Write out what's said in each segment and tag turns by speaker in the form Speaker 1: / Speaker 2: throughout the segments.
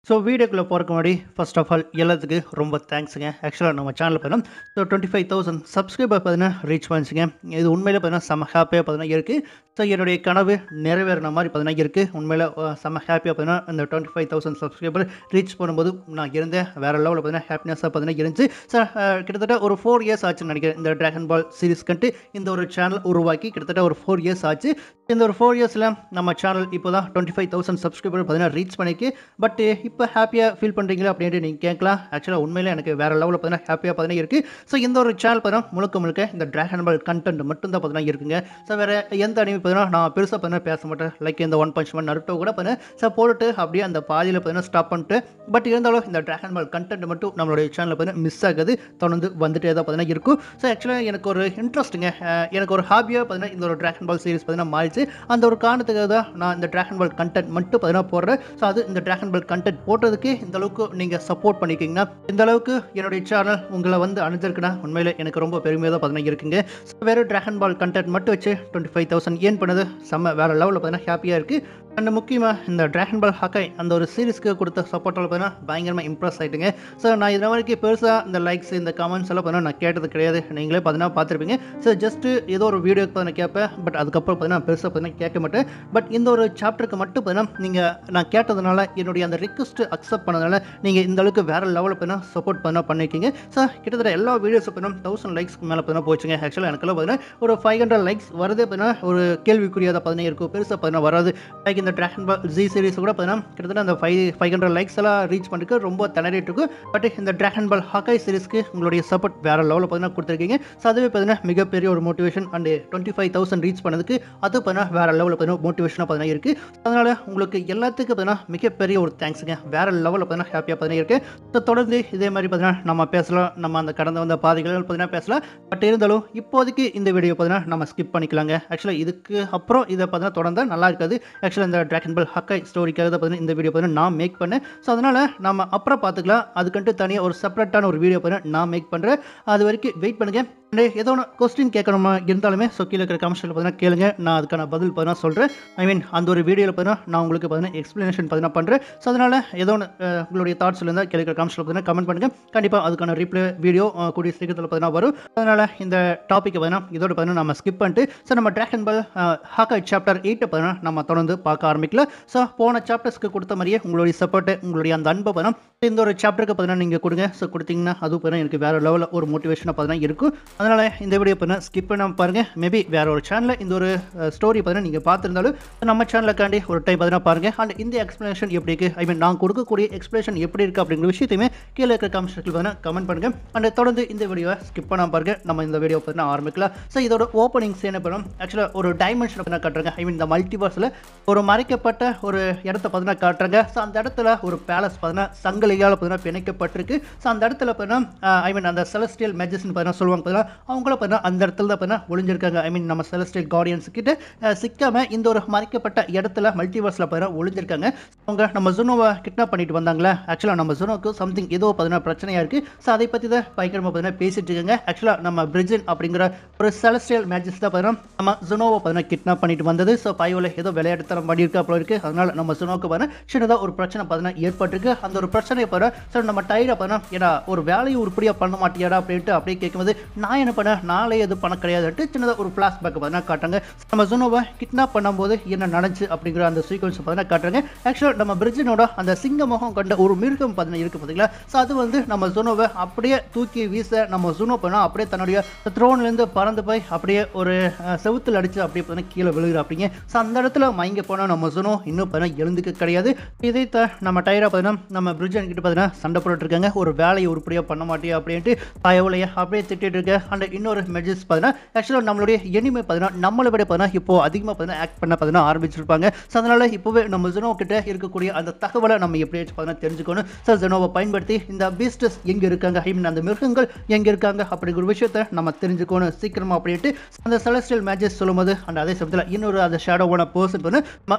Speaker 1: so வீடியோக்குள்ளே போகிறக்கு முன்னாடி ஃபர்ஸ்ட் ஆஃப் ஆல் எல்லாத்துக்கும் ரொம்ப தேங்க்ஸுங்க ஆக்சுவலாக நம்ம சேனலில் பார்த்தீங்கன்னா so twenty five thousand subscriber பார்த்தீங்கன்னா ரீச் பண்ணிச்சுங்க இது உண்மையிலே பார்த்தீங்கன்னா செம்ம ஹாப்பியாக பார்த்தீங்கன்னா இருக்குது ஸோ என்னுடைய கனவு நிறைவேறின மாதிரி பார்த்தீங்கன்னா இருக்குது உண்மையில் அஹ், செம்ம ஹாப்பியாக பார்த்தீங்கன்னா இந்த twenty five thousand subscriber reach பண்ணும்போது நான் இருந்தேன் வேறு லெவலில் பார்த்தீங்கன்னா ஹாப்பினஸாக பார்த்தீங்கன்னா இருந்துச்சு ஸோ கிட்டத்தட்ட ஒரு ஃபோர் இயர்ஸ் ஆச்சுன்னு நினைக்கிறேன் இந்த ட்ராகன் பால் சீரிஸ் கண்டு இந்த ஒரு சேனல் உருவாக்கி கிட்டத்தட்ட ஒரு ஃபோர் இயர்ஸ் ஆச்சு இந்த ஒரு ஃபோர் இயர்ஸில் நம்ம சேனல் இப்போ தான் டுவெண்ட்டி ஃபைவ் தௌசண்ட் சப்ஸ்கிரைபர் பார்த்தீங்கன்னா ரீச் பண்ணிக்கு பட் இப்போ ஹாப்பியாக ஃபீல் பண்ணுறீங்களா அப்படின்ட்டு நீங்கள் கேட்கலாம் ஆக்சுவலாக உண்மையிலே எனக்கு வேறு லெவலில் பார்த்தீங்கன்னா ஹாப்பியாக பார்த்தீங்கன்னா இருக்குது ஸோ இந்த ஒரு சேனல் பார்த்தீங்கன்னா முழுக்க முழுக்க இந்த ட்ராகன் பால் கண்டென்ட் மட்டும் தான் பார்த்தீங்கன்னா இருக்குங்க ஸோ வேறு எந்த அனிமே பார்த்தீங்கன்னா நான் பெருசாக பார்த்தீங்கன்னா பேச மாட்டேன் லைக் இந்த ஒன் பஞ்ச் மேன் நருட்டோ கூட பார்த்தீங்கன்னா ஸோ போட்டுட்டு அப்படியே அந்த பாதியில் பார்த்தீங்கன்னா ஸ்டாப் பண்ணிட்டு பட் இருந்தாலும் இந்த ட்ராகன் பால் கண்டென்ட் மட்டும் நம்மளுடைய சேனலில் பார்த்தீங்கன்னா மிஸ் ஆகுது தொடர்ந்து வந்துட்டே தான் பார்த்தீங்கன்னா இருக்கும் ஸோ ஆக்சுவலாக எனக்கு ஒரு இன்ட்ரெஸ்ட்டுங்க எனக்கு ஒரு ஹாபியாக பார்த்தீங்கன்னா இந்த ஒரு ட்ராகன் பால் சீரிஸ் பார்த்தீங்கன்னா மாறிச்சு அந்த ஒரு காரணத்துக்காக தான் நான் இந்த ட்ராகன் பால் கண்டென்ட் மட்டும் பார்த்தீங்கன்னா போடுறேன் ஸோ அது இந்த ட்ராகன் பால் கண்டென்ட் போட்டதுக்கு இந்த அளவுக்கு நீங்கள் சப்போர்ட் பண்ணிக்கிங்கன்னா இந்த அளவுக்கு என்னுடைய சேனல் உங்களை வந்து அணிஞ்சிருக்குன்னா உண்மையில் எனக்கு ரொம்ப பெருமையாக தான் பார்த்தீங்கன்னா இருக்குங்க ஸோ வேறு ட்ராகன் பால் கண்டென்ட் மட்டும் வச்சு டுவெண்ட்டி ஃபைவ் தௌசண்ட் ஏன் பண்ணது செம்ம வேறு லெவலில் பார்த்தீங்கன்னா ஹாப்பியாக இருக்குது அண்ட் முக்கியமாக இந்த ட்ராகன் பால் ஹாக்கை அந்த ஒரு சீரிஸ்க்கு கொடுத்த சப்போர்ட்டால் பார்த்தீங்கன்னா பயங்கரமாக இம்ப்ரெஸ் ஆகிட்டுங்க ஸோ நான் இது வரைக்கும் பெருசாக இந்த லைக்ஸ் இந்த கமெண்ட்ஸ் எல்லாம் பார்த்தீங்கன்னா நான் கேட்டது கிடையாது நீங்களே பார்த்தீங்கன்னா பார்த்துருப்பீங்க ஸோ ஜஸ்ட்டு ஏதோ ஒரு வீடியோக்கு பார்த்தீங்கன்னா கேட்பேன் பட் அதுக்கப்புறம் பார்த்தீங்கன்னா பெருசாக பார்த்தீங்கன்னா கேட்க மாட்டேன் பட் இந்த ஒரு சாப்டருக்கு மட்டும் பார்த்தீங்கன்னா நீங்கள் நான் கேட்டதுனால என்னுடைய அந்த ரிக்வஸ்ட் அக்செப்ட் பண்ணதுனால நீங்கள் இந்த அளவுக்கு வேறு லெவலில் பார்த்தீங்கன்னா சப்போர்ட் பண்ண பண்ணியிருக்கீங்க ஸோ கிட்டத்தட்ட எல்லா வீடியோஸ் பார்த்தீங்கன்னா தௌசண்ட் லைக்ஸ்க்கு மேலே பார்த்தீங்கன்னா போச்சுங்க ஆக்சுவலாக எனக்கெல்லாம் பார்த்தீங்கன்னா ஒரு ஃபைவ் ஹண்ட்ரட் லைக்ஸ் வரதே பார்த்தீங்கன்னா ஒரு கேள்விக்குரியாத பார்த்தீங்கன்னா இருக்கும் பெருசாக பார்த்தீங்கன்னா வராது லைக் இந்த ட்ராகன் பால் ஜி சீரிஸ் கூட பார்த்தீங்கன்னா கிட்டத்தட்ட அந்த ஃபைவ் ஃபைவ் ஹண்ட்ரட் லைக்ஸ் எல்லாம் ரீச் பண்ணிட்டு ரொம்ப திணறிட்டு இருக்கும் பட் இந்த ட்ராகன் பால் ஹாக்காய் சீரிஸ்க்கு உங்களுடைய சப்போர்ட் வேறு லெவலில் பார்த்தீங்கன்னா கொடுத்துருக்கீங்க ஸோ அதுவே பார்த்தீங்கன்னா மிகப்பெரிய ஒரு motivation and twenty five thousand reach பண்ணதுக்கு அது பார்த்தீங்கன்னா வேறு லெவலில் பார்த்தீங்கன்னா மோட்டிவேஷனாக பார்த்தீங்கன்னா இருக்குது அதனால் உங்களுக்கு எல்லாத்துக்கும் பார்த்தீங்கன்னா மிகப்பெரிய ஒரு தேங்க்ஸுங்க வேறு லெவலில் பார்த்தீங்கன்னா ஹாப்பியாக பார்த்தீங்கன்னா இருக்குது ஸோ தொடர்ந்து இதே மாதிரி பார்த்தீங்கன்னா நம்ம பேசலாம் நம்ம அந்த கடந்த வந்த பாதைகள் பார்த்தீங்கன்னா பேசலாம் பட் இருந்தாலும் இப்போதைக்கு இந்த வீடியோ பார்த்தீங்கன்னா நம்ம ஸ்கிப் பண்ணிக்கலாங்க ஆக்சுவலாக இதுக்கு அப்புறம் இதை பார்த்தீங்கன்னா தொடர்ந்தா நல்லா இருக்காது ஆக்சுவலாக இந்த ட்ராகன் பால் ஹக்காய் ஸ்டோரிக்காக தான் பார்த்தீங்கன்னா இந்த வீடியோ பார்த்தீங்கன்னா நான் மேக் பண்ணேன் ஸோ அதனால் நம்ம அப்புறம் பார்த்துக்கலாம் அதுக்குன்ட்டு தனியாக ஒரு செப்பரேட்டான ஒரு வீடியோ பார்த்தீங்கன்னா நான் மேக் பண்ணுறேன் அது வரைக்கும் வெயிட் பண்ணுங்கள் அண்ட் ஏதோ ஒன்று கொஸ்டின் கேட்கணுமா இருந்தாலுமே ஸோ கீழே இருக்கிற கமெண்ட்ஸில் பார்த்தீங்கன்னா கேளுங்க நான் அதுக்கான பதில் பார்த்தீங்கன்னா சொல்கிறேன் ஐ மீன் அந்த ஒரு வீடியோவில் பார்த்தீங்கன்னா நான் உங்களுக்கு பார்த்தீங்கன்னா எக்ஸ்ப்ளனேஷன் பார்த்தீங்கன்னா பண்ணுறேன் ஸோ அதனால் ஏதோ ஒன்று அஹ், உங்களுடைய தாட்ஸில் இருந்தால் கீழே இருக்கிற கமெண்ட்ஸில் பார்த்தீங்கன்னா கமெண்ட் பண்ணுங்கள் கண்டிப்பாக அதுக்கான ரிப்ளை வீடியோ கூடிய சீக்கிரத்தில் பார்த்தீங்கன்னா வரும் அதனால் இந்த டாப்பிக்கை பார்த்தீங்கன்னா இதோட பார்த்தீங்கன்னா நம்ம ஸ்கிப் பண்ணிட்டு ஸோ நம்ம ட்ராகன் பால் ஹாக்காய் சாப்டர் எயிட்டை பார்த்தீங்கன்னா நம்ம தொடர்ந்து பார்க்க ஆரம்பிக்கல ஸோ போன சாப்டர்ஸ்க்கு கொடுத்த மாதிரியே உங்களுடைய சப்போர்ட்டு உங்களுடைய அந்த அன்பை பார்த்தீங்கன்னா இந்த ஒரு சாப்டருக்கு பார்த்தீங்கன்னா நீங்கள் கொடுங்க ஸோ கொடுத்தீங்கன்னா அது பார்த்தீங்கன்னா எனக்கு வேறு லெவலில் ஒரு மோட்டிவேஷனாக பார்த்தீங்கன்னா இருக்கும் அதனால் இந்த வீடியோ பார்த்தீங்கன்னா ஸ்கிப் பண்ணாமல் பாருங்கள் மேபி வேற ஒரு சேனலில் இந்த ஒரு ஸ்டோரி பார்த்தீங்கன்னா நீங்கள் பார்த்துருந்தாலும் நம்ம சேனலுக்காண்டி ஒரு டைம் பார்த்தீங்கன்னா பாருங்கள் அண்ட் இந்த எக்ஸ்ப்ளனேஷன் எப்படி இருக்குது ஐ மீன் நான் கொடுக்கக்கூடிய எக்ஸ்ப்ளனேஷன் எப்படி இருக்குது அப்படிங்கிற விஷயத்தையுமே கீழே இருக்கிற கமெண்ட் செக்ஷனில் பார்த்தீங்கன்னா கமெண்ட் பண்ணுங்கள் அண்ட் தொடர்ந்து இந்த வீடியோவை ஸ்கிப் பண்ணாமல் பாருங்கள் நம்ம இந்த வீடியோ பார்த்தீங்கன்னா ஆரம்பிக்கலாம் ஸோ இதோட ஓப்பனிங் சீன் பண்ணோம் ஆக்சுவலாக ஒரு டைமென்ஷன் பார்த்தீங்கன்னா காட்டுறாங்க ஐ மீன் இந்த மல்டிவர்ஸில் ஒரு மறைக்கப்பட்ட ஒரு இடத்த பார்த்தீங்கன்னா காட்டுறாங்க ஸோ அந்த இடத்துல ஒரு பேலஸ் பார்த்தீங்கன்னா சங்கிலியால் பார்த்தீங்கன்னா பிணைக்கப்பட்டிருக்கு ஸோ அந்த இடத்துல பார்த்தீங்கன்னா ஐ மீன் அந்த செலஸ்டியல் மேஜஸ்ன்னு பார்த்தீங்கன்னா சொல்லுவாங்க பார்த்தீங்கன்னா அவங்கள பார்த்தீங்கன்னா அந்த இடத்துல தான் பார்த்தீங்கன்னா ஒளிஞ்சிருக்காங்க ஐ மீன் நம்ம செலஸ்டியல் கார்டியன்ஸ் கிட்ட அஹ், சிக்காம இந்த ஒரு மறைக்கப்பட்ட இடத்துல மல்டிவர்ஸில் பார்த்தீங்கன்னா ஒளிஞ்சிருக்காங்க அவங்க நம்ம ஜுனோவை கிட்னாப் பண்ணிட்டு வந்தாங்களே ஆக்சுவலாக நம்ம ஜுனோக்கு சம்திங் ஏதோ பார்த்தீங்கன்னா பிரச்சனையாக இருக்குது ஸோ அதை பற்றி தான் பயங்கரமாக பார்த்தீங்கன்னா பேசிட்டு இருக்காங்க ஆக்சுவலாக நம்ம பிரிஜின் அப்படிங்கிற ஒரு செலஸ்டியல் மேஜஸ் தான் பார்த்தீங்கன்னா நம்ம ஜுனோவை பார்த்தீங்கன்னா கிட்னாப் பண்ணிட்டு வந்தது ஸோ பையோவில் ஏதோ விளையாட்டுத்தனம் பண்ணியிருக்கா போல இருக்குது அதனால நம்ம ஜுனோக்கு பார்த்தீங்கன்னா சின்னதாக ஒரு பிரச்சனை பார்த்தீங்கன்னா ஏற்பட்டிருக்கு அந்த ஒரு பிரச்சனையை பாரு சார் நம்ம டயரை பார்த்தா ஏடா ஒரு வேலையை உருப்படியாக பண்ண மாட்டியாடா அப்படின்ட்டு அப்படியே கேட்கும்போது நான் என்ன பண்ணேன் நாளே எது பண்ண கிடையாதுன்ட்டு சின்னதாக ஒரு ஃப்ளாஷ்பேக் பார்த்தீங்கன்னா காட்டுறாங்க நம்ம ஜுனோவை கிட்னாப் பண்ணும்போது என்ன நடந்துச்சு அப்படிங்கிற அந்த சீக்வன்ஸ் பார்த்தீங்கன்னா காட்டுறாங்க ஆக்சுவலாக நம்ம பிரிட்ஜினோட அந்த சிங்க முகம் கண்ட ஒரு மிருகம் பார்த்தீங்கன்னா இருக்குது பார்த்தீங்களா ஸோ அது வந்து நம்ம ஜுனோவை அப்படியே தூக்கி வீச நம்ம ஜுனோ பண்ணால் அப்படியே தன்னுடைய த்ரோன்லேருந்து பறந்து போய் அப்படியே ஒரு அஹ், செவுத்துல அடிச்சு அப்படியே பார்த்தீங்கன்னா கீழே விழுகிற அப்படிங்க ஸோ அந்த இடத்துல மயங்க போனால் நம்ம ஜுனோ இன்னும் பார்த்தீங்கன்னா எழுந்துக்க கிடையாது இதை த நம்ம டயரை பார்த்தீங்கன்னா நம்ம பிரிட்ஜன் கிட்ட பார்த்தீங்கன்னா சண்டை போட்டுட்டு இருக்காங்க ஒரு வேலையை உருப்படியாக பண்ண மாட்டியா அப்படின்ட்டு பயவுலையே அப்படியே திட்டிட்டு இருக்க அண்ட் இன்னொரு மெஜஸ் பார்த்தீங்கன்னா ஆக்சுவலாக நம்மளுடைய எனிமே பார்த்தீங்கன்னா நம்மளை விட பார்த்தீங்கன்னா இப்போ அதிகமாக பார்த்தீங்கன்னா ஆக்ட் பண்ண பார்த்தீங்கன்னா ஆரம்பிச்சிருப்பாங்க ஸோ அதனால இப்போவே நம்ம ஜெனோ கிட்ட இருக்கக்கூடிய அந்த தகவலை நம்ம எப்படியாச்சும் பார்த்தீங்கன்னா தெரிஞ்சுக்கணும் ஸோ ஜெனோவை பயன்படுத்தி இந்த பீஸ்டஸ் எங்கே இருக்காங்க ஐ மீன் அந்த மிருகங்கள் எங்கே இருக்காங்க அப்படிங்கிற ஒரு விஷயத்த நம்ம தெரிஞ்சுக்கணும் சீக்கிரமா அப்படின்ட்டு அந்த செலஸ்டியல் மேஜஸ் சொல்லும்போது அந்த அதே சமயத்தில் இன்னொரு அந்த ஷேடோவான பர்சன் வந்து நம்ம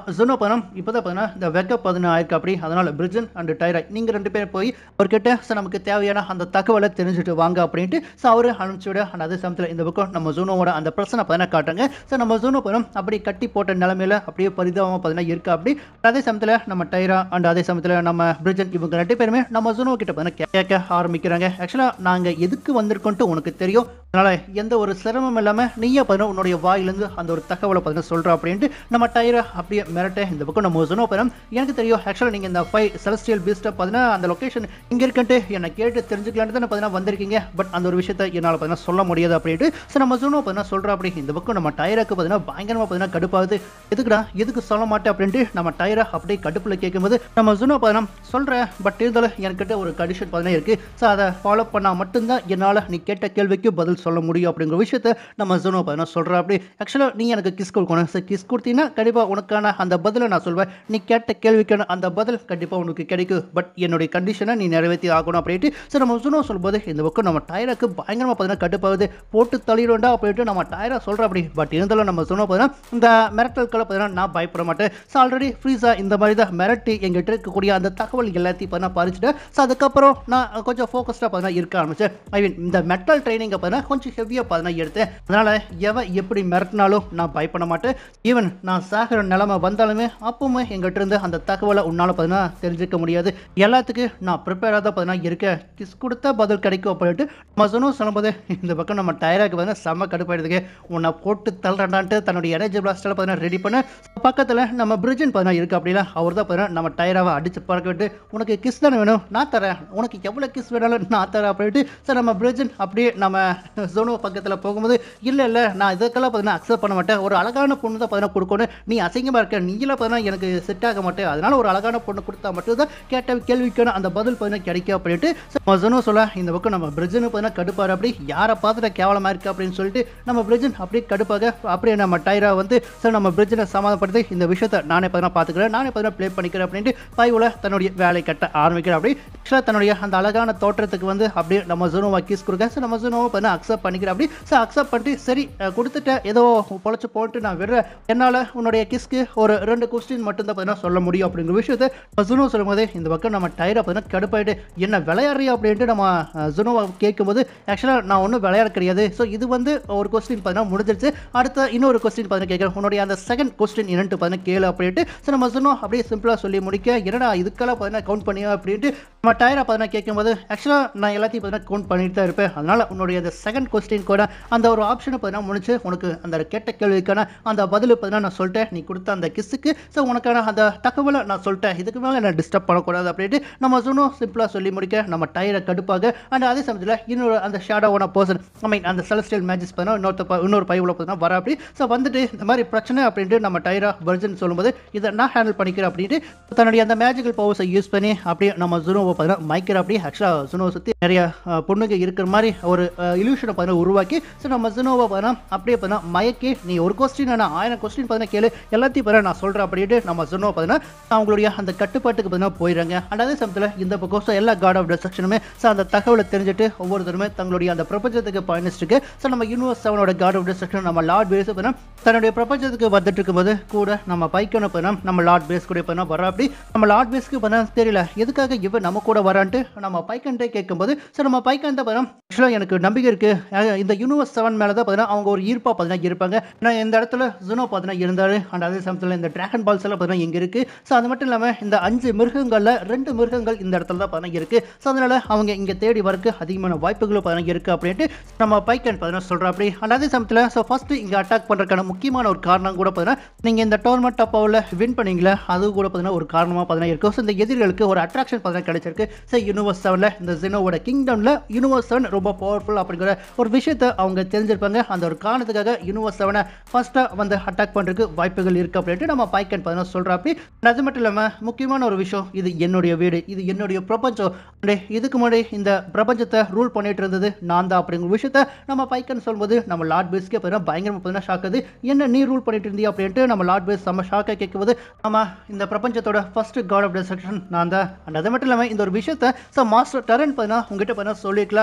Speaker 1: ஜுனோ பதனம் இப்போ தான் பார்த்தீங்கன்னா இந்த வெக்கப் பதினா ஆயிருக்கு அப்படி அதனால் பிரிஜன் அண்ட் டைரா நீங்கள் ரெண்டு பேரும் போய் அவர்கிட்ட ஸோ நமக்கு தேவையான அந்த தகவலை தெரிஞ்சுட்டு வாங்க அப்படின்ட்டு ஸோ அவர் அனுப்பிச்சு விட அந்த அதே சமயத்தில் இந்த பக்கம் நம்ம ஜூனோவோட அந்த பிரச்சனை பார்த்தீங்கன்னா காட்டுறாங்க ஸோ நம்ம ஜூனோ பதனம் அப்படி கட்டி போட்ட நிலமையில அப்படியே பரிதாபமாக பார்த்தீங்கன்னா இருக்கு அப்படி அதே சமயத்தில் நம்ம டைரா அண்ட் அதே சமயத்தில் நம்ம பிரிஜன் இவங்க ரெண்டு பேருமே நம்ம ஜூனோ கிட்ட பார்த்தீங்கன்னா கேட்க ஆரம்பிக்கிறாங்க ஆக்சுவலாக நாங்கள் எதுக்கு வந்திருக்கோன்ட்டு உனக்கு தெரியும் அதனால் எந்த ஒரு சிரமம் இல்லாமல் நீயே பார்த்தீங்கன்னா உன்னுடைய வாயிலேருந்து அந்த ஒரு தகவலை பார்த்தீங்கன்னா சொல்கிற அப்படின்ட்டு நம்ம டைரை அப்படியே மிரட்ட இந்த பக்கம் நம்ம சொன்னோம் படம் எனக்கு தெரியும் ஆக்சுவலாக நீங்கள் இந்த ஃபைவ் செலஸ்டியல் பீஸ்ட்டை பார்த்தீங்கன்னா அந்த லொக்கேஷன் இங்கே இருக்குன்ட்டு என்னை கேட்டு தெரிஞ்சுக்கலான்னு தான் பார்த்தீங்கன்னா வந்திருக்கீங்க பட் அந்த ஒரு விஷயத்தை என்னால் பார்த்தீங்கன்னா சொல்ல முடியாது அப்படின்ட்டு ஸோ நம்ம சொன்னோம் பார்த்தீங்கன்னா சொல்கிறோம் அப்படி இந்த பக்கம் நம்ம டயருக்கு பார்த்தீங்கன்னா பயங்கரமாக பார்த்தீங்கன்னா கடுப்பாகுது எதுக்குடா எதுக்கு சொல்ல மாட்டேன் அப்படின்ட்டு நம்ம டயரை அப்படியே கடுப்பில் கேட்கும்போது நம்ம சொன்னோம் பார்த்தீங்கன்னா சொல்கிறேன் பட் இருந்தாலும் என்கிட்ட ஒரு கண்டிஷன் பார்த்தீங்கன்னா இருக்குது ஸோ அதை ஃபாலோ பண்ணால் மட்டும்தான் என்னால் நீ கேட்ட கேள்விக்கு பதில் சொல்ல முடியும் அப்படிங்கிற விஷயத்த நம்ம ஜோனோ பார்த்தீங்கன்னா சொல்கிறேன் அப்படி ஆக்சுவலாக நீ எனக்கு கிஸ் கொடுக்கணும் ஸோ கிஸ் கொடுத்தீங்கன்னா கண்டிப்பாக உனக்கான அந்த பதிலை நான் சொல்வேன் நீ கேட்ட கேள்விக்கான அந்த பதில் கண்டிப்பாக உனக்கு கிடைக்கும் பட் என்னுடைய கண்டிஷனை நீ நிறைவேற்றி ஆகணும் அப்படின்ட்டு ஸோ நம்ம ஜுனோ சொல்லும்போது இந்த பக்கம் நம்ம டயருக்கு பயங்கரமாக பார்த்தீங்கன்னா கட்டுப்பாகுது போட்டு தள்ளிடும்டா அப்படின்ட்டு நம்ம டயராக சொல்கிறோம் அப்படி பட் இருந்தாலும் நம்ம சொன்னோம் பார்த்தீங்கன்னா இந்த மிரட்டல்களை பார்த்தீங்கன்னா நான் பயப்பட மாட்டேன் ஸோ ஆல்ரெடி ஃப்ரீஸாக இந்த மாதிரி தான் மிரட்டி எங்கிட்ட இருக்கக்கூடிய அந்த தகவல் எல்லாத்தையும் பார்த்தீங்கன்னா பறிச்சுட்டேன் ஸோ அதுக்கப்புறம் நான் கொஞ்சம் ஃபோக்கஸ்டாக பார்த்தீங்கன்னா இருக்க ஆரம்பிச்சேன் ஐ மீன் இந்த மெட்டல் ட்ரைனிங்கை பார்த்தீங்கன்னா கொஞ்சம் ஹெவியாக பார்த்தீங்கன்னா எடுத்தேன் அதனால் எவன் எப்படி மிரட்டினாலும் நான் பயப்பட மாட்டேன் ஈவன் நான் சாகிற நிலைமை வந்தாலுமே அப்பவுமே எங்கிட்ட இருந்து அந்த தகவலை உன்னால் பார்த்தீங்கன்னா தெரிஞ்சுக்க முடியாது எல்லாத்துக்கும் நான் ப்ரிப்பேராக தான் பார்த்தீங்கன்னா இருக்கேன் கிஸ் கொடுத்தா பதில் கிடைக்கும் அப்படின்ட்டு நம்ம சொன்னோம் சொல்லும்போது இந்த பக்கம் நம்ம டயராக்கு வந்து செம்ம கடுப்பாயிடுதுக்கு உன்னை போட்டு தள்ளுறான்ட்டு தன்னுடைய எனர்ஜி பிளாஸ்டில் பார்த்தீங்கன்னா ரெடி பண்ண பக்கத்தில் நம்ம பிரிட்ஜன் பார்த்தீங்கன்னா இருக்கு அப்படின்னா அவர் தான் பார்த்தீங்கன்னா நம்ம டயராவை அடிச்சு பறக்க விட்டு உனக்கு கிஸ் தானே வேணும் நான் தரேன் உனக்கு எவ்வளோ கிஸ் வேணாலும் நான் தரேன் அப்படின்ட்டு சார் நம்ம பிரிட்ஜன் அப்படியே நம்ம ஜோனோ பக்கத்தில் போகும்போது இல்லை இல்லை நான் இதுக்கெல்லாம் பார்த்தீங்கன்னா அக்செப்ட் பண்ண மாட்டேன் ஒரு அழகான பொண்ணு தான் பார்த்தீங்கன்னா கொடுக்கணும் நீ அசிங்கமாக இருக்க நீங்களாம் பார்த்தீங்கன்னா எனக்கு செட் ஆக மாட்டேன் அதனால ஒரு அழகான பொண்ணு கொடுத்தா மட்டும் தான் கேட்ட கேள்விக்கான அந்த பதில் பார்த்தீங்கன்னா கிடைக்கும் அப்படின்ட்டு நம்ம ஜோனோ சொல்ல இந்த பக்கம் நம்ம பிரிட்ஜன் பார்த்தீங்கன்னா கடுப்பாரு அப்படி யாரை பார்த்துட்டு கேவலமாக இருக்கு அப்படின்னு சொல்லிட்டு நம்ம பிரிட்ஜன் அப்படியே கடுப்பாக அப்படியே நம்ம டைரா வந்து சார் நம்ம பிரிட்ஜனை சமாதானப்படுத்தி இந்த விஷயத்தை நானே பார்த்தீங்கன்னா பார்த்துக்கிறேன் நானே பார்த்தீங்கன்னா ப்ளே பண்ணிக்கிறேன் அப்படின்ட்டு பைவில் தன்னுடைய வேலை கட்ட ஆரம்பிக்கிறேன் அப்படி ஆக்சுவலாக தன்னுடைய அந்த அழகான தோற்றத்துக்கு வந்து அப்படியே நம்ம ஜூனோவா கிஸ் கொடுக்க ஸோ நம்ம ஜூனோவை பண்ண அக்செப்ட் பண்ணிக்கிறேன் அப்படி ஸோ அக்செப்ட் பண்ணிட்டு சரி அஹ், கொடுத்துட்டேன் ஏதோ பொழைச்சு போட்டு நான் விடுறேன் என்னால் உன்னுடைய கிஸ்க்கு ஒரு ரெண்டு கொஸ்டின் மட்டும் தான் பார்த்தீங்கன்னா சொல்ல முடியும் அப்படிங்கிற விஷயத்தை நம்ம ஜுனோ சொல்லும்போது இந்த பக்கம் நம்ம டயரை பார்த்தீங்கன்னா கடுப்பாயிட்டு என்ன விளையாடுறியா அப்படின்ட்டு நம்ம அஹ், ஜுனோவை கேட்கும்போது ஆக்சுவலாக நான் ஒன்றும் விளையாட கிடையாது ஸோ இது வந்து ஒரு கொஸ்டின் பார்த்தீங்கன்னா முடிஞ்சிருச்சு அடுத்த இன்னொரு கொஸ்டின் பார்த்தீங்கன்னா கேட்குறேன் உன்னுடைய அந்த செகண்ட் கொஸ்டின் என்னன்ட்டு பார்த்தீங்கன்னா கேளு அப்படின்ட்டு ஸோ நம்ம ஜுனோ அப்படியே சிம்பிளாக சொல்லி முடிக்க என்னடா இதுக்கெல்லாம் பார்த்தீங்கன்னா கவுண்ட் பண்ணியா அப்படின்ட்டு நம்ம டயரை பார்த்தீங்கன்னா கேட்கும்போது ஆக்சுவலாக நான் எல்லாத்தையும் பார்த்தீங்கன்னா கவுண்ட் பண்ணிட்டு தான் இருப்பேன் அதனால் உன்னுடைய அந்த செகண்ட் கொஸ்டின் கூட அந்த ஒரு ஆப்ஷனை பார்த்தீங்கன்னா முடிச்சு உனக்கு அந்த கேட்ட கேள்விக்கான அந்த பதில் பார்த்தீங்கன்னா நான் சொல்லிட்டேன் நீ கொடுத்த அந்த கிஸ்ஸுக்கு ஸோ உனக்கான அந்த தகவலை நான் சொல்லிட்டேன் இதுக்கு மேலே என்ன டிஸ்டர்ப் பண்ணக்கூடாது அப்படின்ட்டு நம்ம சொன்னோம் சிம்பிளாக சொல்லி முடிக்க நம்ம டயரை கடுப்பாக அண்ட் அதே சமயத்தில் இன்னொரு அந்த ஷேடோவான பர்சன் ஐ மீன் அந்த செலஸ்டியல் மேஜிஸ் பார்த்தீங்கன்னா இன்னொருத்த ப- இன்னொரு பைவில் பார்த்தீங்கன்னா வர அப்படி ஸோ வந்துட்டு இந்த மாதிரி பிரச்சனை அப்படின்ட்டு நம்ம டயரா வர்ஜன் சொல்லும்போது இதை நான் ஹேண்டில் பண்ணிக்கிறேன் அப்படின்ட்டு தன்னுடைய அந்த மேஜிக்கல் பவர்ஸை யூஸ் பண்ணி அப்படியே நம்ம ஜுனோவை பார்த்தீங்கன்னா மைக்கிற அப்படியே ஆக்சுவலாக ஜுனோவை சுற்றி நிறைய அஹ், பொண்ணுங்க இருக்கிற மாதிரி ஒரு இல்யூஷனை பார்த்தீங்கன்னா உருவாக்கி ஸோ நம்ம ஜுனோவை பார்த்தீங்கன்னா அப்படியே பார்த்தீங்கன்னா மயக்கி நீ ஒரு கொஸ்டின் நான் ஆயிரம் கொஸ்டின் பார்த்தீங்கன்னா கேளு எல்லாத்தையும் பார்த்தீங்கன்னா நான் சொல்கிறேன் அப்படின்ட்டு நம்ம ஜுனோவை பார்த்தீங்கன்னா அவங்களுடைய அந்த கட்டுப்பாட்டுக்கு பார்த்தீங்கன்னா போயிடுறாங்க அண்ட் அதே சமயத்தில் இந்த பக்கம் ஸோ எல்லா காட் ஆஃப் டிஸ்ட்ரக்ஷனுமே ஸோ அந்த தகவலை தெரிஞ்சுட்டு ஒவ்வொருத்தருமே தங்களுடைய அந்த பிரபஞ்சத்துக்கு பயணிச்சுட்டு ஸோ நம்ம யூனிவர்ஸ் செவனோட காட் ஆஃப் டிஸ்ட்ரக்ஷன் நம்ம லார்ட் பேஸ் பார்த்தீங்கன்னா தன்னுடைய பிரபஞ்சத்துக்கு வந்துட்டு இருக்கும்போது கூட நம்ம பைக்கனை பார்த்தீங்கன்னா நம்ம லார்ட் பேஸ் கூட பார்த்தீங்கன்னா வர அப்படி நம்ம லார்ட் பேஸ்க்கு பார்த்தீங்கன்னா தெரியல எதுக்காக இவன் நம்ம கூட வரான்ட்டு நம்ம பைக்கன்ட்டே கேட்கும்போது ஸோ நம்ம பைக்கன் தான் பார்த்தீங்கன்னா ஆக்சுவலாக எனக்கு நம்பிக்கை இருக்கு அஹ் இந்த யூனிவர்ஸ் செவன் மேலே தான் பார்த்தீங்கன்னா அவங்க ஒரு ஈர்ப்பாக பார்த்தீங்கன்னா இருப்பாங்க ஏன்னா இந்த இடத்துல ஜுனோ பார்த்தீங்கன்னா இருந்தாரு அண்ட் அதே சமயத்தில் இந்த டிராகன் பால்ஸ் எல்லாம் பார்த்தீங்கன்னா இங்கே இருக்கு ஸோ அது மட்டும் இல்லாமல் இந்த அஞ்சு மிருகங்களில் ரெண்டு மிருகங்கள் இந்த இடத்துல தான் பார்த்தீங்கன்னா இருக்கு ஸோ அதனால அவங்க இங்கே தேடி வரக்கு அதிகமான வாய்ப்புகளும் பார்த்தீங்கன்னா இருக்கு அப்படின்ட்டு நம்ம பைக்கன் பார்த்தீங்கன்னா சொல்கிறோம் அப்படி அண்ட் அதே சமயத்தில் ஸோ ஃபர்ஸ்ட் இங்கே அட்டாக் பண்ணுறதுக்கான முக்கியமான ஒரு காரணம் கூட பார்த்தீங்கன்னா நீங்கள் இந்த டோர்னமெண்ட் டப்பாவில் வின் பண்ணீங்களே அது கூட பார்த்தீங்கன்னா ஒரு காரணமாக பார்த்தீங்கன்னா இருக்கும் ஸோ இந்த எதிரிகளுக்கு ஒரு அட்ராக்ஷன் பார்த்தீங்கன்னா கிடைச்சிருக்கு ஸோ யூனிவர்ஸ் செவனில் இந்த ஜினோவோட கிங்டமில் யூனிவர்ஸ் செவன் ரொம்ப பவர்ஃபுல் அப்படிங்கிற ஒரு விஷயத்தை அவங்க தெரிஞ்சிருப்பாங்க அந்த ஒரு காரணத்துக்காக யூனிவர்ஸ் செவனை ஃபர்ஸ்ட்டாக வந்து அட்டாக் பண்ணுறதுக்கு வாய்ப்புகள் இருக்குது அப்படின்ட்டு நம்ம பைக்கன் பார்த்தீங்கன்னா சொல்கிறோம் அப்படி அது மட்டும் இல்லாமல் முக்கியமான ஒரு விஷயம் இது என்னுடைய வீடு இது என்னுடைய பிரபஞ்சம் அண்ட் இதுக்கு முன்னாடி இந்த பிரபஞ்சத்தை ரூல் பண்ணிட்டு இருந்தது நான் தான் அப்படிங்கிற விஷயத்த நம்ம பைக்கன் சொல்லும்போது நம்ம லார்ட் பேஸ்க்கே பார்த்தீங்கன்னா பயங்கரமாக பார்த்தீங்கன்னா ஷாக் ஆகுது என்ன நீ ரூல் பண்ணிட்டு இருந்தியா அப்படின்ட்டு நம்ம லார்ட் பேஸ் நம்ம ஷாக்காக கேட்கும்போது ஆமாம் இந்த பிரபஞ்சத்தோட ஃபர்ஸ்ட் காட் ஆஃப் டிஸ்ட்ரக்ஷன் நான் தான் அண்ட் அது மட்டும் இல்லாமல் இந்த ஒரு விஷயத்த ஸோ மாஸ்டர் டரன் பார்த்தீங்கன்னா உங்ககிட்ட பார்த்தீங்கன்னா சொல்லிக்கலாம் இல்லைன்னா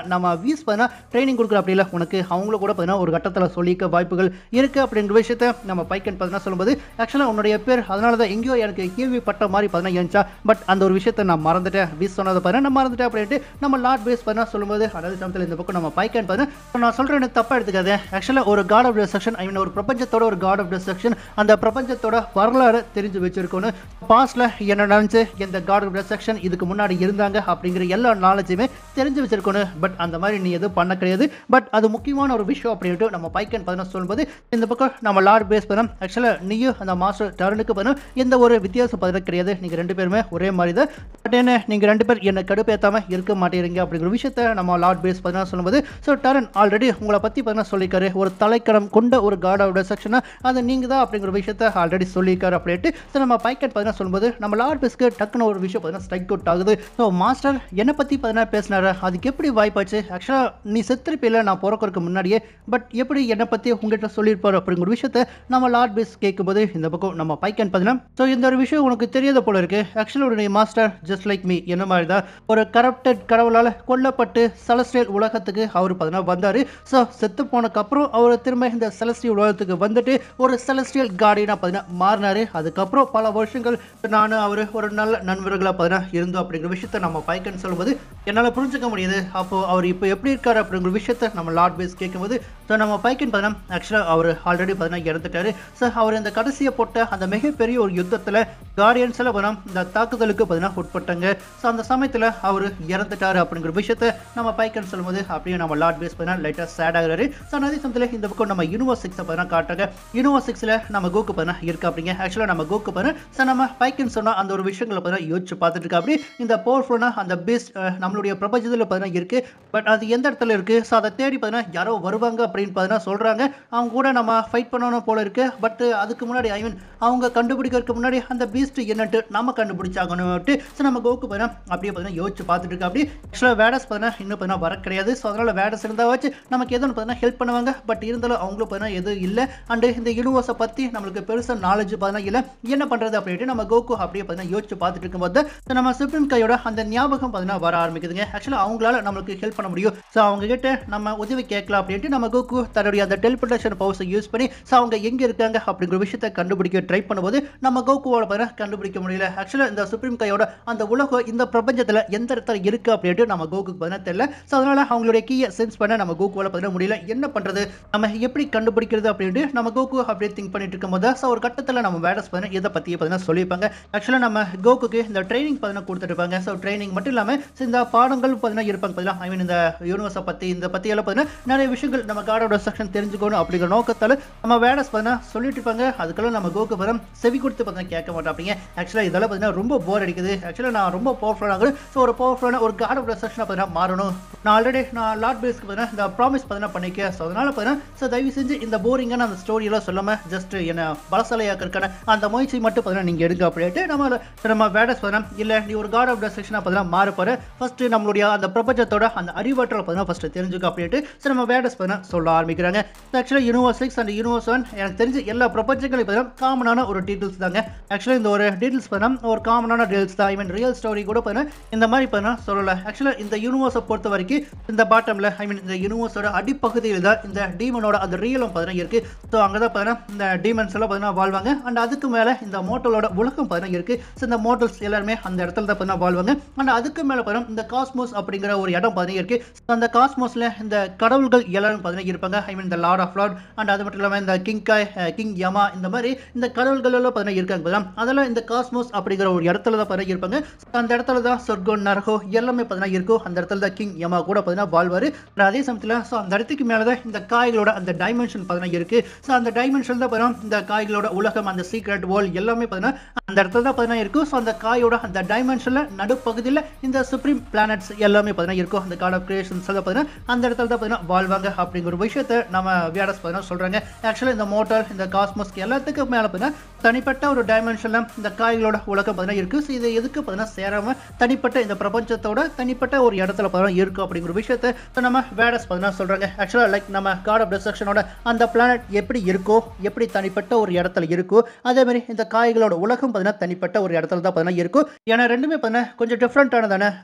Speaker 1: நம்ம வீஸ் பார்த்தீங்கன்னா ட்ரைனிங் கொடுக்குற அப்படி இல்லை உனக்கு அவங்கள கூட பார்த்தீங்கன்னா ஒரு கட்டத்தில் சொல்லிக்க வாய்ப்புகள் இருக்குது அப்படிங்கிற விஷயத்த நம்ம பைக்கன் பார்த்தீங்கன்னா சொல்லும்போது ஆக்சுவலாக உன்னுடைய பேர் அதனால தான் எங்கேயோ எனக்கு கேள்விப்பட்ட மாதிரி பார்த்தீங்கன்னா இருந்துச்சா பட் அந்த ஒரு விஷயத்தை நான் மறந்துட்டேன் வீஸ் சொன்னதை பார்த்தீங்கன்னா நான் மறந்துட்டேன் அப்படின்ட்டு நம்ம லார்ட் பேஸ் பார்த்தீங்கன்னா சொல்லும்போது அதாவது சமயத்தில் இந்த பக்கம் நம்ம பைக்கன் பார்த்தீங்கன்னா நான் சொல்கிறேன் தப்பாக எடுத்துக்காது ஆக்சுவலாக ஒரு god of section I mean ஒரு பிரபஞ்சத்தோட ஒரு காட் ஆஃப் செக்ஷன் அந்த பிரபஞ்சத்தோட வரலாறு தெரிஞ்சு வச்சிருக்கணும் பாஸ்ட்ல என்ன நடந்துச்சு எந்த காட் ஆஃப் செக்ஷன் இதுக்கு முன்னாடி இருந்தாங்க அப்படிங்கிற எல்லா நாலேஜுமே தெரிஞ்சு வச்சிருக்கணும் பட் அந்த மாதிரி நீ எதுவும் பண்ண கிடையாது பட் அது முக்கியமான ஒரு விஷயம் அப்படின்ட்டு நம்ம பைக்கன் பார்த்தீங்கன்னா சொல்லும்போது இந்த பக்கம் நம்ம லார்ட் பேஸ் பண்ணோம் ஆக்சுவலாக நீயும் அந்த மாஸ்டர் டர்னுக்கு பண்ணோம் எந்த ஒரு வித்தியாசம் பார்த்தீங்கன்னா கிடையாது நீங்கள் ரெண்டு பேருமே ஒரே மாதிரி தான் பட் என்ன நீங்கள் ரெண்டு பேர் என்னை கடுப்பேற்றாமல் இருக்க மாட்டேறீங்க அப்படிங்கிற விஷயத்த நம்ம லார்ட் பேஸ் பார்த்தீங்கன்னா சொல்லும்போது ஸோ டரன் ஆல்ரெடி உங்களை பற்றி பார்த்தீங்கன்னா சொல்லியிருக்காரு ஒரு தலைக்கடம் கொண்ட ஒரு காடோட செக்ஷனாக அது நீங்கள் தான் அப்படிங்கிற விஷயத்த ஆல்ரெடி சொல்லியிருக்காரு அப்படின்ட்டு ஸோ நம்ம பைக்கெட் பார்த்தீங்கன்னா சொல்லும்போது நம்ம லார்ட் பேஸ்க்கு டக்குன்னு ஒரு விஷயம் பார்த்தீங்கன்னா ஸ்ட்ரைக் அவுட் ஆகுது ஸோ மாஸ்டர் என்னை பற்றி பார்த்தீங்கன்னா பேசினாரு அதுக்கு எப்படி வாய்ப்பாச்சு ஆக்சுவலாக நீ செத்துருப்பில்ல நான் பிறக்கறதுக்கு முன்னாடியே பட் எப்படி என்னை பற்றி உங்ககிட்ட சொல்லியிருப்பாரு அப்படிங்கிற ஒரு விஷயத்த நம்ம லார்ட் பேஸ் கேட்கும்போது இந்த பக்கம் நம்ம பைக்கன் பார்த்தீங்கன்னா ஸோ இந்த ஒரு விஷயம் உனக்கு தெரியாத போல இருக்கு ஆக்சுவலாக உடைய மாஸ்டர் ஜஸ்ட் லைக் மீ என்ன மாதிரி தான் ஒரு கரப்டட் கடவுளால் கொல்லப்பட்டு செலஸ்டியல் உலகத்துக்கு அவர் பார்த்தீங்கன்னா வந்தார் ஸோ செத்து போனதுக்கப்புறம் அவர் திரும்ப இந்த செலஸ்டியல் உலகத்துக்கு வந்துட்டு ஒரு செலஸ்டியல் கார்டியனாக பார்த்தீங்கன்னா மாறினார் அதுக்கப்புறம் பல வருஷங்கள் நானும் அவர் ஒரு நல்ல நண்பர்களாக பார்த்தீங்கன்னா இருந்தோம் அப்படிங்கிற விஷயத்த நம்ம பைக்கன் சொல்லும்போது என்னால் புரிஞ்சுக்க முடியுது அப்போது அவர் இப்போ எப்படி இருக்காரு அப்படிங்கிற விஷயத்த நம்ம லார்ட் பேஸ் கேட்கும்போது ஸோ நம்ம பைக்கன் பார்த்தீங்கன்னா ஆக்சுவலாக அவர் ஆல்ரெடி பார்த்தீங்கன்னா இறந்துட்டாரு ஸோ அவர் இந்த கடைசியை போட்ட அந்த மிகப்பெரிய ஒரு யுத்தத்தில் கார்டியன்ஸில் பார்த்தீங்கன்னா இந்த தாக்குதலுக்கு பார்த்தீங்கன்னா உட்பட்டாங்க ஸோ அந்த சமயத்தில் அவர் இறந்துட்டாரு அப்படிங்கிற விஷயத்த நம்ம பைக்கன் சொல்லும்போது அப்படியே நம்ம லார்ட் பேஸ் பார்த்தீங்கன்னா லைட்டாக சேட் ஆகுறாரு ஸோ அதே சமயத்தில் இந்த பக்கம் நம்ம யூனிவர்ஸ் சிக்ஸை பார்த்தீங்கன்னா காட்டுறாங்க யூனிவர்ஸ் சிக்ஸில் நம்ம கோக்கு பார்த்தீங்கன்னா இருக்கு அப்படிங்க ஆக்சுவலாக நம்ம கோக்கு பார்த்தீங்கன்னா ஸோ நம்ம பைக்கன் சொன்னால் அந்த ஒரு விஷயங்களை பார்த்தீங்கன்னா யோசிச்சு பார்த்துட்டு இருக்கா அப்படி இந்த பவர்ஃபுல்லான அந்த பெஸ்ட் நம்மளுடைய பிரபஞ்சத்தில் பார்த்தீங்கன்னா இருக்குது பட் அது எந்த இடத்துல இருக்குது ஸோ அதை தேடி பார்த்தீங்கன்னா யாரோ வருவாங்க அப்படின்னு பார்த்தீங்கன்னா சொல்கிறாங்க அவங்க கூட நம்ம ஃபைட் பண்ணணும் போல இருக்கு பட் அதுக்கு முன்னாடி ஐ மீன் அவங்க கண்டுபிடிக்கிறதுக்கு முன்னாடி அந்த பீஸ்ட் என்னன்ட்டு நம்ம கண்டுபிடிச்சாகணும்ட்டு ஸோ நம்ம கோக்கு பார்த்தீங்கன்னா அப்படியே பார்த்தீங்கன்னா யோசிச்சு பார்த்துட்டு இருக்கா அப்படி ஆக்சுவலாக வேடஸ் பார்த்தீங்கன்னா இன்னும் பார்த்தீங்கன்னா வர கிடையாது ஸோ அதனால் வேடஸ் இருந்தால் வச்சு நமக்கு எதுவும் பார்த்தீங்கன்னா ஹெல்ப் பண்ணுவாங்க பட் இருந்தாலும் அவங்களும் பார்த்தீங்கன்னா எதுவும் இல்லை அண்டு இந்த யூனிவர்ஸை பற்றி நம்மளுக்கு பெருசாக நாலேஜ் பார்த்தீங்கன்னா இல்லை என்ன பண்ணுறது அப்படின்ட்டு நம்ம கோகு அப்படியே பார்த்தீங்கன்னா யோசிச்சு பார்த்துட்டு இருக்கும்போது so நம்ம சுப்ரீம் கையோட அந்த ஞாபகம் பார்த்தீங்கன்னா வர ஆரம்பிக்குதுங்க ஆக்சுவலாக அவங்களால நம்மளுக்கு ஹெல்ப் பண்ண முடியும் ஸோ அவங்க கிட்ட நம்ம உதவி கேட்கலாம் அப்படின்ட்டு நம்ம கோகு தன்னுடைய அந்த டெலிபோர்டேஷன் பவர்ஸை யூஸ் பண்ணி ஸோ அவங்க எங்கே இருக்காங்க அப்படிங்கிற விஷயத்தை கண்டுபிடிக்க ட்ரை பண்ணும்போது நம்ம கோகுவோட பார்த்தீங்கன்னா கண்டுபிடிக்க முடியல ஆக்சுவலாக இந்த சுப்ரீம் கையோட அந்த உலகம் இந்த பிரபஞ்சத்தில் எந்த இடத்துல இருக்கு அப்படின்ட்டு நம்ம கோகுக்கு பார்த்தீங்கன்னா தெரியல ஸோ அதனால அவங்களுடைய கீயை சென்ஸ் பண்ண நம்ம கோகுவால பார்த்தீங்கன்னா முடியல என்ன பண்ணுறது நம்ம எப்படி கண்டுபிடிக்கிறது அப்படின்ட்டு நம்ம கோகு அப்படியே திங்க் பண்ணிட்டு இருக்கும்போது ஸோ ஒரு கட்டத்தில் நம்ம வேடஸ் பார்த்தீங்கன்னா இதை பற்றி பார்த்தீங்கன்னா சொல்லியிருப்பாங்க ஆக்சுவலாக நம்ம கோகுக்கு இந்த ட்ரைனிங் பார்த்தீங்கன்னா கொடுத்துருப்பாங்க ஸோ ட்ரைனிங் மட்டும் இல்லாமல் so இந்த பாடங்கள் பார்த்தீங்கன்னா இருப்பாங்க பார்த்தீங்கன்னா ஐ மீன் இந்த யூனிவர்ஸை பற்றி இந்த பற்றி எல்லாம் பார்த்தீங்கன்னா நிறைய விஷயங்கள் நம்ம காடோட செக்ஷன் தெரிஞ்சுக்கணும் அப்படிங்கிற நோக்கத்தால் நம்ம வேடஸ் பார்த்தீங்கன்னா சொல்லிட்டு இருப்பாங்க அதுக்கெல்லாம் நம்ம கோகு பார்த்தீங்கன்னா செவி கொடுத்து பார்த்தீங்கன்னா கேட்க மாட்டோம் அப்படிங்க ஆக்சுவலாக இதெல்லாம் பார்த்தீங்கன்னா ரொம்ப போர் அடிக்குது ஆக்சுவலாக நான் ரொம்ப பவர்ஃபுல்லாக ஆகுது ஸோ ஒரு பவர்ஃபுல்லான ஒரு காட் ஆஃப் செக்ஷனை பார்த்தீங்கன்னா மாறணும் நான் ஆல்ரெடி நான் லார்ட் பேஸ்க்கு பார்த்தீங்கன்னா இந்த ப்ராமிஸ் பார்த்தீங்கன்னா பண்ணிக்க ஸோ அதனால பார்த்தீங்கன்னா ஸோ தயவு செஞ்சு இந்த போரிங்கான அந்த ஸ்டோரியெல்லாம் சொல்லாமல் ஜஸ்ட் என்ன பலசாலையாக்கிறக்கான அந்த முயற்சி மட்டும் பார்த்தீங்கன்னா நீங்கள் எடுங்க அப்படின்ட்டு நம்ம நம்ம வேடஸ் பார்த்தீங்கன்னா இல்லை நீ ஒரு காட் ஆஃப் செக்ஷனாக பார்த்தீங்கன்னா மாற போகிற ஃபஸ்ட்டு நம்மளுடைய அந்த பிரபஞ்சத்தோட அந்த அறிவாற்றலை பார்த்தீங்கன்னா ஃபஸ்ட்டு தெரிஞ்சுக்க அப்படின்ட்டு ஸோ நம்ம வேடஸ் பார்த்தீங்கன்னா சொல்ல ஆரம்பிக்கிறாங்க ஆக்சுவலாக universe six and universe one எனக்கு தெரிஞ்சு எல்லா பிரபஞ்சங்களையும் பார்த்தீங்கன்னா காமனான ஒரு டீட்டெயில்ஸ் தாங்க ஆக்சுவலாக இந்த ஒரு டீட்டெயில்ஸ் பார்த்தீங்கன்னா ஒரு காமனான டீட்டெயில்ஸ் தான் ஐ மீன் ரியல் ஸ்டோரி கூட பார்த்தீங்கன்னா இந்த மாதிரி பார்த்தீங்கன்னா சொல்லலை ஆக்சுவலாக இந்த யூனிவர்ஸை பொறுத்த வரைக்கும் இந்த பாட்டமில் ஐ மீன் இந்த யூனிவர்ஸோட அடிப்பகுதியில் தான் இந்த டீமனோட அந்த ரியலும் பார்த்தீங்கன்னா இருக்குது ஸோ அங்கே தான் பார்த்தீங்கன்னா இந்த டீமன்ஸ் எல்லாம் பார்த்தீங்கன்னா வாழ்வாங்க அண்ட் அதுக்கு மேலே இந்த மோட்டலோட உலகம் பார்த்தீங்கன்னா இருக்குது ஸோ இந்த மோட்டல்ஸ் எல்லாருமே அந்த இடத்துல தான் பார்த்தீங்கன்னா வாழ்வாங்க அண்ட் அதுக்கு மேலே பார்த்தீங்கன்னா இந்த காஸ்மோஸ் அப்படிங்கிற ஒரு இடம் பார்த்தீங்கன்னா இருக்குது ஸோ அந்த காஸ்மோஸில் இந்த கடவுள்கள் எல்லாரும் பார்த்தீங்கன்னா இருப்பாங்க ஐ மீன் இந்த லார்ட் ஆஃப் லார்ட் அண்ட் அது மட்டும் இல்லாமல் இந்த கிங் காய் கிங் யமா இந்த மாதிரி இந்த கடவுள்கள் எல்லாம் பார்த்தீங்கன்னா இருக்காங்க பார்த்தீங்கன்னா அதெல்லாம் இந்த காஸ்மோஸ் அப்படிங்கிற ஒரு இடத்துல தான் பார்த்தீங்கன்னா இருப்பாங்க So அந்த இடத்துல தான் சொர்க்கம் நரகோ எல்லாமே பார்த்தீங்கன்னா இருக்கும் அந்த இடத்துல தான் கிங் யமா கூட பார்த்தீங்கன்னா வாழ்வார் அதே சமயத்தில் ஸோ அந்த இடத்துக்கு மேலே தான் இந்த காய்களோட அந்த டைமென்ஷன் பார்த்தீங்கன்னா இருக்குது ஸோ அந்த டைமென்ஷன் தான் பார்த்தீங்கன்னா இந்த காய்களோட உலகம் அந்த சீக்ரெட் வேர்ல்ட் எல்லாமே பார்த்தீங்கன்னா அந்த இடத்துல தான் பார்த்தீங்கன்னா இருக்கும் ஸோ அந்த காயோட அந்த டைமென்ஷனில் நடுப்பகுதியில் இந்த சுப்ரீம் பிளானட்ஸ் எல்லாமே பார்த்தீங்கன்னா இருக்கும் அந்த காட் ஆஃப் கிரியேஷன்ஸ் எல்லாம் பார்த்தீங்கன்னா அந்த இடத்துல தான் பார்த்தீங்கன்னா வாழ்வாங்க அப்படிங்கிற ஒரு விஷயத்தை நம்ம வியாடஸ் பார்த்தீங்கன்னா சொல்கிறாங்க ஆக்சுவலாக இந்த மோட்டார் இந்த காஸ்மோஸ்க்கு எல்லாத்துக்கும் மேலே பார்த்தீங்கன்னா தனிப்பட்ட ஒரு டைமென்ஷனில் இந்த காய்களோட உலகம் பார்த்தீங்கன்னா இருக்குது ஸோ இது எதுக்கு பார்த்தீங்கன்னா சேராமல் தனிப்பட்ட இந்த பிரபஞ்சத்தோட தனிப்பட்ட ஒரு இடத்துல பார்த்தீங்கன்னா இருக்கும் அப்படிங்கிற விஷயத்தை so நம்ம வேடஸ் பார்த்தீங்கன்னா சொல்கிறாங்க ஆக்சுவலாக லைக் நம்ம காட் ஆஃப் டிஸ்ட்ரக்ஷனோட அந்த பிளானட் எப்படி இருக்கோ எப்படி தனிப்பட்ட ஒரு இடத்துல இருக்கோ அதே மாதிரி இந்த காய்களோட உலகம் பார்த்தீங்கன்னா தனிப்பட்ட ஒரு இடத்துல தான் பார்த்தீங்கன்னா இருக்கும் ஏன்னா ரெண்டுமே பார்த்தீங்கன்னா கொஞ்சம் டிஃப்ரெண்ட்டானதானே ஆக்சுவலாக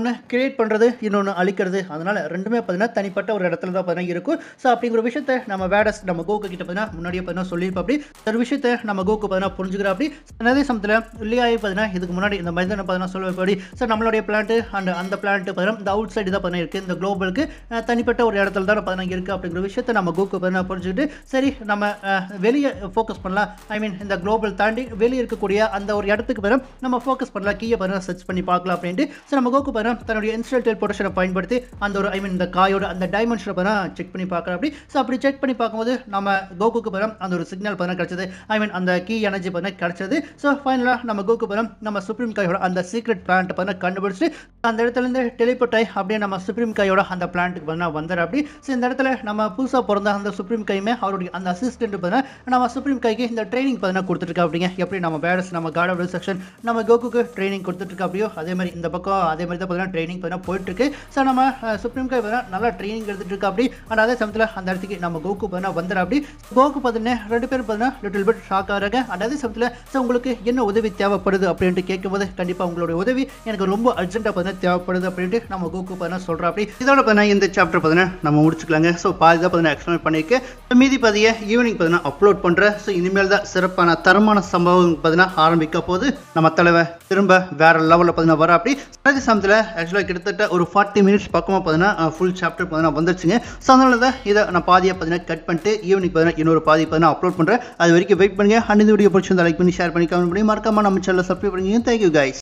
Speaker 1: ஒன்று கிரியேட் பண்ணுறது இன்னொன்று அழிக்கிறது அதனால் ரெண்டுமே பார்த்தீங்கன்னா தனிப்பட்ட ஒரு இடத்துல தான் பார்த்தீங்கன்னா இருக்கும் ஸோ அப்படிங்கிற ஒரு விஷயத்தை நம்ம வேடஸ் நம்ம கோகு கிட்ட பார்த்தீங்கன்னா முன்னாடியே பார்த்தீங்கன்னா சொல்லியிருப்போம் அப்படி ஒரு விஷயத்தை நம்ம கோகு பார்த்தீங்கன்னா புரிஞ்சுக்கிற அப்படி அதே சமயத்தில் இல்லையாய் பார்த்தீங்கன்னா இதுக்கு முன்னாடி இந்த மனிதனை பார்த்தீங்கன்னா சொல்லுவப்படி ஸோ நம்மளுடைய பிளான்ட்டு அண்ட் அந்த பிளான்ட்டு பார்த்தீங்கன்னா இந்த அவுட் சைடு தான் பார்த்தீங்கன்னா இருக்குது இந்த குளோபலுக்கு அஹ், தனிப்பட்ட ஒரு இடத்துல தான் பார்த்தீங்கன்னா இருக்குது அப்படிங்கிற விஷயத்தை நம்ம கோகு பார்த்தீங்கன்னா புரிஞ்சுக்கிட்டு சரி நம்ம அஹ், வெளியே ஃபோக்கஸ் பண்ணலாம் ஐ மீன் இந்த குளோபல் தாண்டி வெளியே இருக்கக்கூடிய அந்த ஒரு இடத்துக்கு பிறகு நம்ம ஃபோக்கஸ் பண்ணலாம் கீயை பாருங்க சர்ச் பண்ணி பார்க்கலாம் அப்படின்ட்டு ஸோ நம்ம கோகு பாருங்க தன்னுடைய இன்ஸ்டல் டெலிபோர்ட்டேஷனை பயன்படுத்தி அந்த ஒரு ஐ மீன் இந்த காயோட அந்த டைமென்ஷனை பாருங்க செக் பண்ணி பார்க்கலாம் அப்படி ஸோ அப்படி செக் பண்ணி பார்க்கும்போது நம்ம கோகுக்கு பாருங்க அந்த ஒரு சிக்னல் பாருங்க கிடைச்சது ஐ மீன் அந்த கீ எனர்ஜி பாருங்க கிடைச்சது ஸோ ஃபைனலாக நம்ம கோகு பாருங்க நம்ம சுப்ரீம் காயோட அந்த சீக்ரெட் பிளான்ட் பாருங்க கண்டுபிடிச்சு அந்த இடத்துல இருந்து டெலிபோர்ட் ஆகி அப்படியே நம்ம சுப்ரீம் காயோட அந்த பிளான்ட்டுக்கு பாருங்க வந்தார் அப்படி ஸோ இந்த இடத்துல நம்ம புதுசாக பிறந்த அந்த சுப்ரீம் கையுமே அவருடைய அந்த அசிஸ்டன்ட் பாருங்க நம்ம சுப்ரீம் கைக்கு இந்த ட்ரைனிங் பார்த்தீங்கன்னா கொடுத்துருக்கா அப்படிங்க எப்படி நம்ம பேரஸ் நம்ம காட் ஆஃப் செக்ஷன் நம்ம கோகுக்கு ட்ரைனிங் கொடுத்துட்ருக்கா அப்படியோ அதே மாதிரி இந்த பக்கம் அதே மாதிரி தான் பார்த்தீங்கன்னா ட்ரைனிங் பார்த்தீங்கன்னா போயிட்டு இருக்கு ஸோ நம்ம அஹ், சுப்ரீம் கை பார்த்தீங்கன்னா நல்லா ட்ரைனிங் எடுத்துட்டு இருக்கா அப்படி அண்ட் அதே சமயத்தில் அந்த இடத்துக்கு நம்ம கோகு பார்த்தீங்கன்னா வந்துடுற அப்படி கோகு பார்த்தீங்கன்னா ரெண்டு பேரும் பார்த்தீங்கன்னா லிட்டில் பிட் ஷாக் ஆகிறாங்க அண்ட் அதே சமயத்தில் ஸோ உங்களுக்கு என்ன உதவி தேவைப்படுது அப்படின்ட்டு கேட்கும்போது கண்டிப்பாக உங்களுடைய உதவி எனக்கு ரொம்ப அர்ஜென்ட்டாக பார்த்தீங்கன்னா தேவைப்படுது அப்படின்ட்டு நம்ம கோகு பார்த்தீங்கன்னா சொல்கிறோம் அப்படி இதோட பார்த்தீங்கன்னா இந்த சாப்டர் பார்த்தீங்கன்னா நம்ம முடிச்சுக்கலாங்க ஸோ பாதி தான் பார்த்தீங்கன்னா எக்ஸ்பிளைன் பண்ணியிருக்கேன் So, மீதி பாதியை ஈவினிங் பார்த்தீங்கன்னா அப்லோட் பண்ணுறேன் ஸோ இனிமேல் தான் சிறப்பான தரமான சம்பவம் பார்த்தீங்கன்னா ஆரம்பிக்க போது நம்ம தலைவர் திரும்ப வேற லெவலில் பார்த்தீங்கன்னா வர அப்படி அதே சமயத்தில் ஆக்சுவலாக கிட்டத்தட்ட ஒரு ஃபார்ட்டி மினிட்ஸ் பக்கமாக பார்த்தீங்கன்னா ஃபுல் சாப்டர் பார்த்தீங்கன்னா வந்துருச்சுங்க ஸோ அதனால தான் இதை நான் பாதியை பார்த்தீங்கன்னா கட் பண்ணிட்டு ஈவினிங் பார்த்தீங்கன்னா இன்னொரு பாதி பார்த்தீங்கன்னா அப்லோட் பண்ணுறேன் அது வரைக்கும் வெயிட் பண்ணுங்க அண்ட் இந்த வீடியோ பிடிச்சிருந்தா லைக் பண்ணி ஷேர் பண்ணி கமெண்ட் பண்ணி மறக்காம நம்ம சேனலை சப்ஸ்கிரைப் பண்ணிங்க தேங்க்யூ கைஸ்